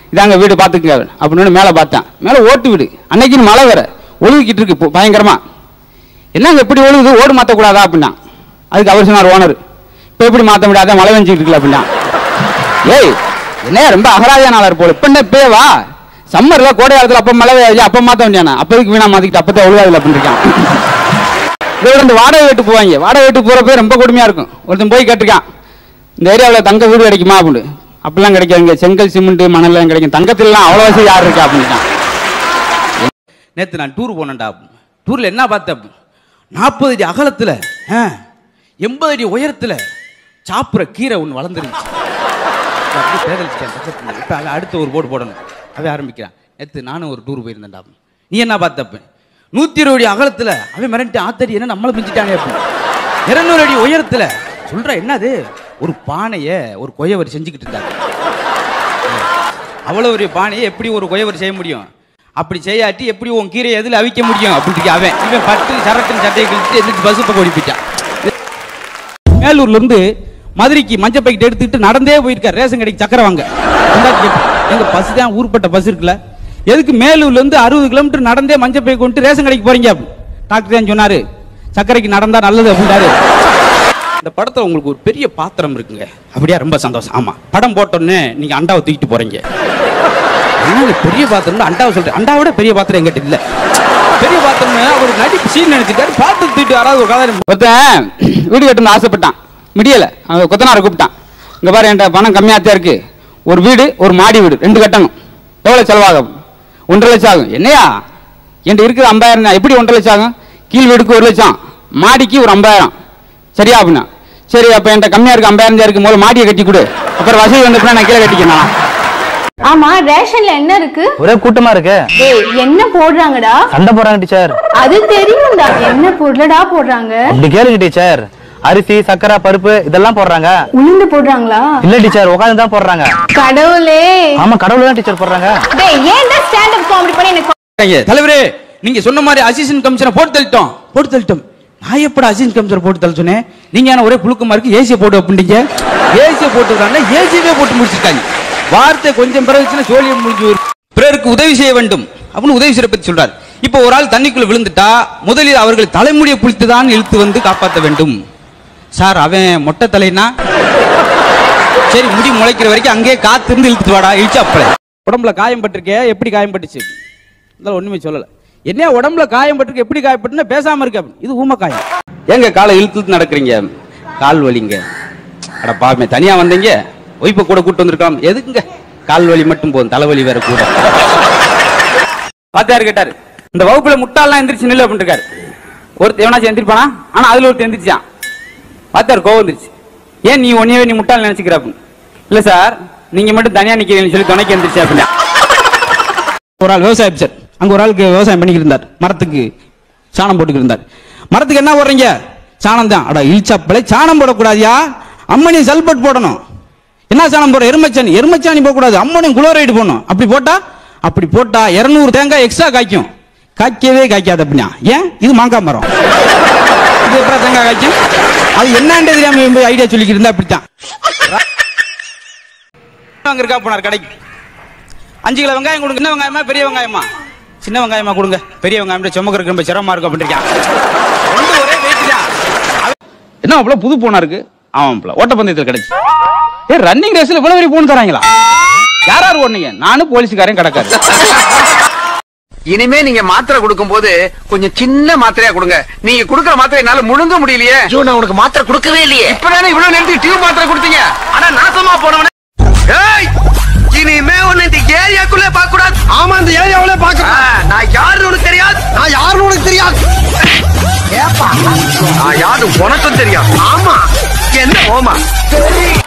இதாங்க வீடு பார்த்துக்குங்க அப்படின்னு மேலே பார்த்தேன் மேலே ஓட்டு வீடு அன்னைக்குன்னு மழை வேற ஒழுகிக்கிட்டு இருக்கு இப்போ பயங்கரமா என்னங்க எப்படி ஒழுகுது ஓடு மாற்றக்கூடாதா அப்படின்னா அதுக்கு அவர் சொன்னார் ஓனர் இப்போ எப்படி மாற்ற முடியாத மழை வெஞ்சிட்டு இருக்குல்ல அப்படின்னா ஏய் என்னையா ரொம்ப அகராதியான ஆளர் போல இப்போ என்ன பேவா சம்மர்ல கோடை காலத்துல அப்ப மழை பெய்யாது அப்ப மாத்த வேண்டியானா அப்போதைக்கு வீணா மாத்திக்கிட்டு அப்பதான் ஒழுகாதுல அப்படின்னு இருக்கான் இதோட இந்த வாடகை வீட்டு போவாங்க வாடகை வீட்டு போறப்ப ரொம்ப கொடுமையா இருக்கும் ஒருத்தன் போய் கேட்டிருக்கான் இந்த ஏரியாவில் தங்க வீடு கிடைக்குமா அப்படின்னு அப்படிலாம் கிடைக்காதுங்க செங்கல் சிமெண்ட் மணல்லாம் கிடைக்கும் தங்கத்திலாம் அவ்வளோ வசதி யார் இருக்கா அப்படின்ட்டான் நேற்று நான் டூர் போனேன்டா டூரில் என்ன பார்த்தேன் நாற்பது அடி அகலத்தில் எண்பது அடி உயரத்தில் சாப்பிட்ற கீரை ஒன்று வளர்ந்துருந்துச்சு அப்படியே பேதலிச்சிட்டேன் பக்கத்துல இப்போ அவன் அடுத்த ஒரு போர்டு போடணும் அவன் ஆரம்பிக்கிறான் நேற்று நானும் ஒரு டூர் போயிருந்தேன்டா நீ என்ன பார்த்தப்ப நூற்றி இருபது அடி அகலத்தில் அவன் மிரண்டு ஆத்தடி என்ன நம்மளை மிஞ்சிட்டானே அப்படின்னு இருநூறு அடி உயரத்தில் சொல்ற என்னது ஒரு பானையை ஒரு கொயவர் செஞ்சுக்கிட்டு இருந்தாங்க அவ்வளோ ஒரு பானையை எப்படி ஒரு கொயவர் செய்ய முடியும் அப்படி செய்யாட்டி எப்படி உன் கீரை எதில் அவிக்க முடியும் அப்படின்னு அவன் இவன் பட்டு சரக்குன்னு சட்டையை கிழிச்சு எந்திரிச்சு பஸ் பக்கம் ஓடி போயிட்டான் மேலூர்ல இருந்து மதுரைக்கு மஞ்சள் பாக்கெட் எடுத்துக்கிட்டு நடந்தே போயிருக்கார் ரேஷன் கடைக்கு சக்கரை வாங்க பொண்டாட்டி கேட்டு, எங்க பஸ் தான் ஊர்பட்ட பஸ் இருக்குல்ல எதுக்கு மேலூர்ல இருந்து அறுபது கிலோமீட்டர் நடந்தே மஞ்சள் பை கொண்டு ரேஷன் கடைக்கு போறீங்க டாக்டர் தான் சொன்னாரு சக்கரைக்கு நடந்தா நல்லது அப்படின்றாரு இந்த படத்துல உங்களுக்கு ஒரு பெரிய பாத்திரம் இருக்குங்க அப்படியா ரொம்ப சந்தோஷம் ஆமா படம் போட்டோன்னே நீங்க அண்டாவை தூக்கிட்டு போறீங்க என்னங்க பெரிய பாத்திரம் அண்டாவை சொல்றேன் அண்டாவோட பெரிய பாத்திரம் எங்கிட்ட இல்ல பெரிய பாத்திரம் அவர் நடிப்பு சீன் நினைச்சிட்டாரு பாத்திரம் தூக்கிட்டு யாராவது ஒரு கதை ஒருத்தன் வீடு கட்டணும்னு ஆசைப்பட்டான் முடியல அவன் கொத்தனாரை கூப்பிட்டான் இங்க பாரு என்கிட்ட பணம் கம்மியாத்தான் இருக்கு ஒரு வீடு ஒரு மாடி வீடு ரெண்டு கட்டணும் எவ்வளவு செலவாகும் ஒன்றரை லட்சம் ஆகும் என்னையா என்கிட்ட இருக்குது ஐம்பதாயிரம் தான் எப்படி ஒன்றரை லட்சம் ஆகும் கீழ் வீடுக்கு ஒரு லட்சம் மாடிக்கு ஒரு ஐம்பதாயிரம் சரியா அப்படின்னா சரி அப்ப என்கிட்ட கம்மியா இருக்கு ஐம்பதாயிரம் தான் இருக்கு முதல்ல மாடியை கட்டி கொடு அப்புறம் வசதி வந்தப்ப நான் கீழே கட்டிக்கணும் ஆமா ரேஷன்ல என்ன இருக்கு ஒரே கூட்டமா இருக்கு டேய் என்ன போடுறாங்கடா சண்டை போடுறாங்க டீச்சர் அது தெரியும்டா என்ன பொருளடா போடுறாங்க அப்படி கேளுங்க டீச்சர் அரிசி சக்கரை பருப்பு இதெல்லாம் போடுறாங்க உளுந்து போடுறாங்களா இல்ல டீச்சர் உட்காந்து தான் போடுறாங்க கடவுளே ஆமா கடவுள் தான் டீச்சர் போடுறாங்க டேய் ஏன்டா ஸ்டாண்ட் அப் காமெடி பண்ணி எனக்கு ஐயா, தலைவரே நீங்க சொன்ன மாதிரி அசிஸ்டன்ட் கமிஷனை போட்டு தள்ளிட்டோம் போட்டு தள்ளிட்டோம் நான் எப்படா அசிஸ்டன்ட் கமிஷனர் போட்டு தள்ள சொன்னேன் நீங்க என்ன ஒரே புழுக்கமா இருக்கு ஏசியை போட்டு அப்படிங்க ஏசியை போட்டு ஏசியவே போட்டு முடிச்சிருக்காங்க வார்த்தை கொஞ்சம் பிறகுச்சுன்னா சோழியம் முடிஞ்சு வரும். பிறருக்கு உதவி செய்ய வேண்டும் அப்படின்னு உதவி செய்ய பத்தி சொல்றாரு இப்போ ஒரு ஆள் தண்ணிக்குள்ள விழுந்துட்டா முதலில் அவர்கள் தலைமுடியை புளித்து தான் இழுத்து வந்து காப்பாற்ற வேண்டும் சார் அவன் மொட்டை தலைனா சரி முடி முளைக்கிற வரைக்கும் அங்கேயே காத்து இருந்து இழுத்துட்டு வாடா இழுச்சு அப்பல உடம்புல காயம் பட்டிருக்கே எப்படி காயம் பட்டுச்சு இதெல்லாம் ஒண்ணுமே சொல்லல என்ன உடம்புல காயம் பட்டிருக்கு எப்படி காயப்பட்டுன்னா பேசாம இருக்க இது ஊம காயம் ஏங்க காலை இழுத்து இழுத்து நடக்கிறீங்க கால் வலிங்க அட பாவமே தனியா வந்தீங்க ஒய்ப்ப கூட கூட்டு வந்திருக்கலாம் எதுக்குங்க கால் வலி மட்டும் போதும் தலைவலி வேற கூட பாத்தியார் கேட்டாரு இந்த வகுப்புல முட்டாள்லாம் எந்திரிச்சு நில்லு அப்படின்னு இருக்காரு ஒருத்தர் எவனாச்சும் எந்திரிப்பானா ஆனா அதுல ஒருத்தர் எந்திரிச்சான் பாத்தியார் கோவம் வந்துருச்சு ஏன் நீ ஒன்னே நீ முட்டாள் நினைச்சுக்கிற அப்படின்னு இல்ல சார் நீங்க மட்டும் தனியா நிக்கிறீங்கன்னு சொல்லி துணைக்கு எந்திரிச்சு அப்படின்னா ஒரு ஆள் விவசாய ஆபிசர் அங்க ஒரு ஆளுக்கு விவசாயம் பண்ணிக்கிட்டு இருந்தார் மரத்துக்கு சாணம் போட்டுக்கிட்டு இருந்தார் மரத்துக்கு என்ன போடுறீங்க சாணம் தான் அட இழிச்சப்பளை சாணம் போடக்கூடாதியா அம்மனியம் சல்பட் போடணும் என்ன சாணம் போடுற எருமச்சாணி எருமச்சாணி போடக்கூடாது அம்மனியம் குளோரைடு போடணும் அப்படி போட்டா அப்படி போட்டா இருநூறு தேங்காய் எக்ஸ்ட்ரா காய்க்கும் காய்க்கவே காய்க்காது அப்படின்னா ஏன் இது மாங்காய் மரம் இது எப்படி தேங்காய் காய்க்கும் அது என்னன்னு தெரியாம ஐடியா சொல்லிக்கிட்டு இருந்தா அப்படித்தான் அங்க இருக்கா போனார் கடைக்கு அஞ்சு கிலோ வெங்காயம் கொடுங்க சின்ன வெங்காயமா பெரிய வெங்காயமா சின்ன வெங்காயமா கொடுங்க பெரிய வெங்காயம் சுமக்கிறதுக்கு ரொம்ப சிரமமா இருக்கும் அப்படின்ட்டு ரெண்டு ஒரே weight தான் அவன் என்ன அவ்வளவு புது போனா இருக்கு ஆமாம்ல ஓட்டப்பந்தயத்தில் கிடைச்சு ஏ ரன்னிங் ரேஸ்ல இவ்வளவு பெரிய போன் தராங்களா யார் யார் ஓடுனீங்க நானும் போலீஸ்காரன் கிடக்காரு இனிமே நீங்க மாத்திரை கொடுக்கும் போது கொஞ்சம் சின்ன மாத்திரையா கொடுங்க நீங்க கொடுக்கற மாத்திரை என்னால முழுங்க முடியலையே நான் உனக்கு மாத்திரை கொடுக்கவே இல்லையே இப்பதானே இவ்வளவு நேரத்துக்கு டியூப் மாத்திரை கொடுத்தீங்க ஆனா நாசமா போனவன ஏய் இனிமே உன்னை இந்த ஏரியாக்குள்ள பார்க்க கூடாது ஆமா இந்த ஏரியாவுல பார்க்க நான் யாருன்னு உனக்கு தெரியாது நான் யாருன்னு உனக்கு தெரியாது ஏப்பா நான் யாரு உனக்கும் தெரியாது ஆமா என்ன ஓமா